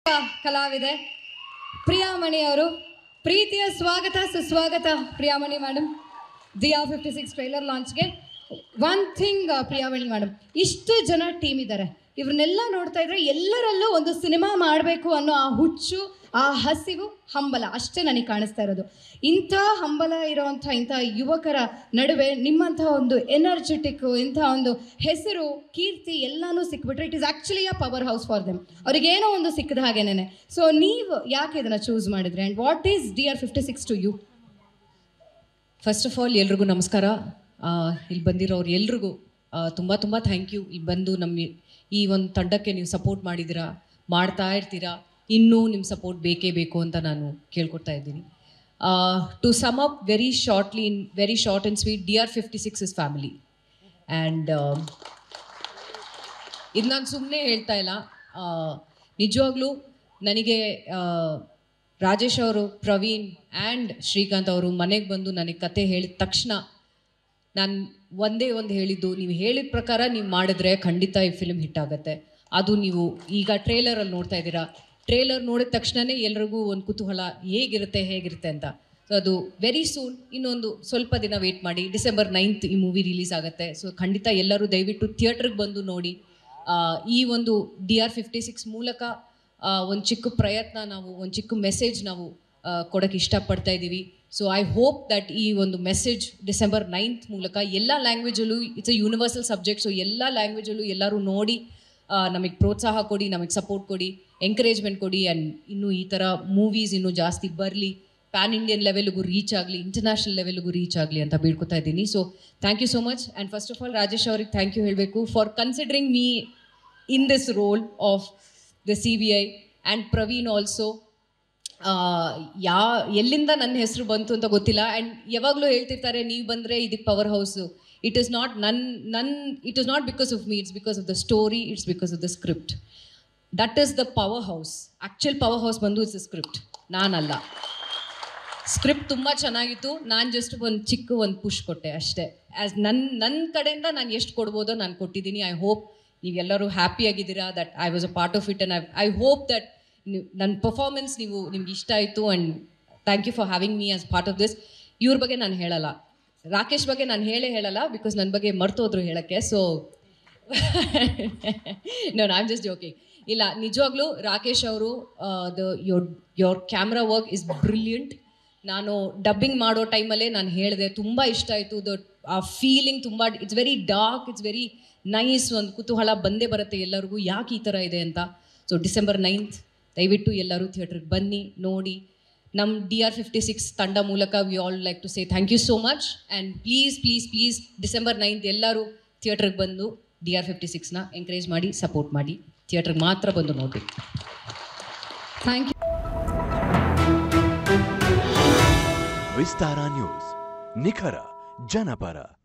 ಕಲಾವಿದೆ ಪ್ರಿಯಾಮಣಿ ಅವರು ಪ್ರೀತಿಯ ಸ್ವಾಗತ ಸುಸ್ವಾಗತ Priyamani madam D R fifty six trailer ಲಾಂಚ್ಗೆ ಒನ್ ಥಿಂಗ್ ಪ್ರಿಯಾಮಣಿ ಮೇಡಮ್ ಇಷ್ಟು ಜನ ಟೀಮ್ ಇದ್ದಾರೆ ಇವ್ರನ್ನೆಲ್ಲ ನೋಡ್ತಾ ಇದ್ರೆ ಎಲ್ಲರಲ್ಲೂ ಒಂದು ಸಿನಿಮಾ ಮಾಡಬೇಕು ಅನ್ನೋ ಆ ಹುಚ್ಚು ಆ ಹಸಿವು ಹಂಬಲ ಅಷ್ಟೇ ನನಗೆ ಕಾಣಿಸ್ತಾ ಇರೋದು ಇಂಥ ಹಂಬಲ ಇರೋವಂಥ ಇಂಥ ಯುವಕರ ನಡುವೆ ನಿಮ್ಮಂಥ ಒಂದು ಎನರ್ಜೆಟಿಕ್ ಇಂಥ ಒಂದು ಹೆಸರು ಕೀರ್ತಿ ಎಲ್ಲನೂ ಸಿಕ್ಬಿಟ್ರೆ it is actually a power house for them ಅವ್ರಿಗೇನೋ ಒಂದು ಸಿಕ್ಕಿದ ಹಾಗೇನೆ ಸೊ ನೀವು ಯಾಕೆ ಇದನ್ನು ಚೂಸ್ ಮಾಡಿದ್ರಿ and what is D R fifty six to you first of all ಎಲ್ರಿಗೂ ನಮಸ್ಕಾರ ಆ, ಇಲ್ಲಿ ಬಂದಿರೋರು ಎಲ್ರಿಗೂ ತುಂಬ ತುಂಬ ಥ್ಯಾಂಕ್ ಯು ಇಲ್ಲಿ ಬಂದು ನಮ್ಮ ಈ ಒಂದು ತಂಡಕ್ಕೆ ನೀವು ಸಪೋರ್ಟ್ ಮಾಡಿದ್ದೀರಾ ಮಾಡ್ತಾ ಇರ್ತೀರಾ ಇನ್ನೂ ನಿಮ್ಮ ಸಪೋರ್ಟ್ ಬೇಕೇ ಬೇಕು ಅಂತ ನಾನು ಕೇಳ್ಕೊಡ್ತಾ ಇದ್ದೀನಿ to sum up very shortly in very short and sweet D R fifty six is family and ಇದು ನಾನು ಸುಮ್ಮನೆ ಹೇಳ್ತಾ ಇಲ್ಲ ಆ, ನಿಜವಾಗ್ಲೂ ನನಗೆ ಆ, ರಾಜೇಶ್ ಅವರು ಪ್ರವೀಣ್ ಆ್ಯಂಡ್ ಶ್ರೀಕಾಂತ್ ಅವರು ಮನೆಗೆ ಬಂದು ನನಗೆ ಕತೆ ಹೇಳಿದ ತಕ್ಷಣ ನಾನು ಒಂದೇ ಒಂದು ಹೇಳಿದ್ದು ನೀವು ಹೇಳಿದ ಪ್ರಕಾರ ನೀವು ಮಾಡಿದ್ರೆ ಖಂಡಿತ ಈ ಫಿಲ್ಮ್ ಹಿಟ್ ಆಗುತ್ತೆ ಅದು ನೀವು ಈಗ ಟ್ರೇಲರಲ್ಲಿ ನೋಡ್ತಾ ಇದ್ದೀರಾ ಟ್ರೇಲರ್ ನೋಡಿದ ತಕ್ಷಣವೇ ಎಲ್ರಿಗೂ ಒಂದು ಕುತೂಹಲ ಹೇಗಿರುತ್ತೆ ಹೇಗಿರುತ್ತೆ ಅಂತ ಸೊ ಅದು ವೆರಿ ಸೂನ್ ಇನ್ನೊಂದು ಸ್ವಲ್ಪ ದಿನ ವೆಯ್ಟ್ ಮಾಡಿ ಡಿಸೆಂಬರ್ ನೈನ್ತ್ ಈ ಮೂವಿ ರಿಲೀಸ್ ಆಗುತ್ತೆ ಸೊ ಖಂಡಿತ ಎಲ್ಲರೂ ದಯವಿಟ್ಟು ಥಿಯೇಟ್ರಿಗೆ ಬಂದು ನೋಡಿ ಆ, ಈ ಒಂದು ಡಿ ಆರ್ ಫಿಫ್ಟಿ ಸಿಕ್ಸ್ ಮೂಲಕ ಒಂದು ಚಿಕ್ಕ ಪ್ರಯತ್ನ ನಾವು ಒಂದು ಚಿಕ್ಕ ಮೆಸೇಜ್ ನಾವು ಕೊಡೋಕ್ಕೆ ಇಷ್ಟಪಡ್ತಾ ಇದ್ದೀವಿ ಸೊ ಐ ಹೋಪ್ ದಟ್ ಈ ಒಂದು ಮೆಸೇಜ್ ಡಿಸೆಂಬರ್ ನೈನ್ತ್ ಮೂಲಕ ಎಲ್ಲ ಲ್ಯಾಂಗ್ವೇಜಲ್ಲೂ it's a universal subject so ಎಲ್ಲ ಲ್ಯಾಂಗ್ವೇಜಲ್ಲೂ ಎಲ್ಲರೂ ನೋಡಿ ನಮಗೆ ಪ್ರೋತ್ಸಾಹ ಕೊಡಿ ನಮಗೆ ಸಪೋರ್ಟ್ ಕೊಡಿ ಎಂಕರೇಜ್ಮೆಂಟ್ ಕೊಡಿ ಆ್ಯಂಡ್ ಇನ್ನೂ ಈ ಥರ ಮೂವೀಸ್ ಇನ್ನೂ ಜಾಸ್ತಿ ಬರಲಿ ಪ್ಯಾನ್ ಇಂಡಿಯನ್ ಲೆವೆಲ್ಗೂ ರೀಚ್ ಆಗಲಿ ಇಂಟರ್ನ್ಯಾಷನಲ್ ಲೆವೆಲ್ಗೂ ರೀಚ್ ಆಗಲಿ ಅಂತ ಬೀಳ್ಕೊತಾ ಇದ್ದೀನಿ so thank you so much and first of all Rajesh ಅವ್ರಿಗೆ ಥ್ಯಾಂಕ್ ಯು ಹೇಳಬೇಕು for considering me in this role of the C B I and Praveen also yeah ಎಲ್ಲಿಂದ ನನ್ನ ಹೆಸರು ಬಂತು ಅಂತ ಗೊತ್ತಿಲ್ಲ ಆ್ಯಂಡ್ ಯಾವಾಗಲೂ ಹೇಳ್ತಿರ್ತಾರೆ ನೀವು ಬಂದರೆ ಇದಕ್ಕೆ power house it is not ನನ್ನ ನನ್ನ it is not because of me it's because of the story it's because of the script that is the power house actual power house ಬಂದು ಇಟ್ಸ್ ಸ್ಕ್ರಿಪ್ಟ್ ನಾನಲ್ಲ script ತುಂಬ ಚೆನ್ನಾಗಿತ್ತು ನಾನು just ಒಂದು ಚಿಕ್ಕ ಒಂದು ಪುಷ್ ಕೊಟ್ಟೆ ಅಷ್ಟೇ ಆ್ಯಸ್ ನನ್ನ ನನ್ನ ಕಡೆಯಿಂದ ನಾನು ಎಷ್ಟು ಕೊಡ್ಬೋದೋ ನಾನು ಕೊಟ್ಟಿದ್ದೀನಿ ಐ ಹೋಪ್ ನೀವೆಲ್ಲರೂ ಹ್ಯಾಪಿ ಆಗಿದ್ದೀರಾ that I was a part of it and I I hope that ನೀವು ನನ್ನ ಪರ್ಫಾರ್ಮೆನ್ಸ್ ನೀವು ನಿಮ್ಗೆ ಇಷ್ಟ ಆಯಿತು and thank you for having me as part of this ಇವ್ರ ಬಗ್ಗೆ ನಾನು ಹೇಳಲ್ಲ ರಾಕೇಶ್ ಬಗ್ಗೆ ನಾನು ಹೇಳೇ ಹೇಳಲ್ಲ ಬಿಕಾಸ್ ನನ್ನ ಬಗ್ಗೆ ಮರ್ತೋದ್ರು ಹೇಳೋಕ್ಕೆ so no I am just joking ಇಲ್ಲ ನಿಜವಾಗ್ಲೂ ರಾಕೇಶ್ ಅವರು the your your camera work is brilliant ನಾನು ಡಬ್ಬಿಂಗ್ ಮಾಡೋ ಟೈಮಲ್ಲೇ ನಾನು ಹೇಳಿದೆ ತುಂಬ ಇಷ್ಟ ಆಯಿತು ದ ಆ ಫೀಲಿಂಗ್ ತುಂಬ it's very dark it's very nice ಒಂದು ಕುತೂಹಲ ಬಂದೇ ಬರುತ್ತೆ ಎಲ್ಲರಿಗೂ ಯಾಕೆ ಈ ಥರ ಇದೆ ಅಂತ ಸೊ ಡಿಸೆಂಬರ್ ನೈನ್ತ್ ದಯವಿಟ್ಟು ಎಲ್ಲರೂ ಥಿಯೇಟ್ರಿಗೆ ಬನ್ನಿ ನೋಡಿ ನಮ್ಮ ಡಿ ಆರ್ ಫಿಫ್ಟಿ ಸಿಕ್ಸ್ ತಂಡ ಮೂಲಕ we all like to say thank you so much and please please please December ninth ಎಲ್ಲರೂ ಥಿಯೇಟ್ರಿಗೆ ಬಂದು ಡಿ ಆರ್ ಫಿಫ್ಟಿ ಸಿಕ್ಸ್ನ ಎಂಕರೇಜ್ ಮಾಡಿ ಸಪೋರ್ಟ್ ಮಾಡಿ ಥಿಯೇಟ್ರಿಗೆ ಮಾತ್ರ ಬಂದು ನೋಡಬೇಕು ಥ್ಯಾಂಕ್ ಯು ವಿಸ್ತಾರ ನ್ಯೂಸ್ ನಿಖರ ಜನಪರ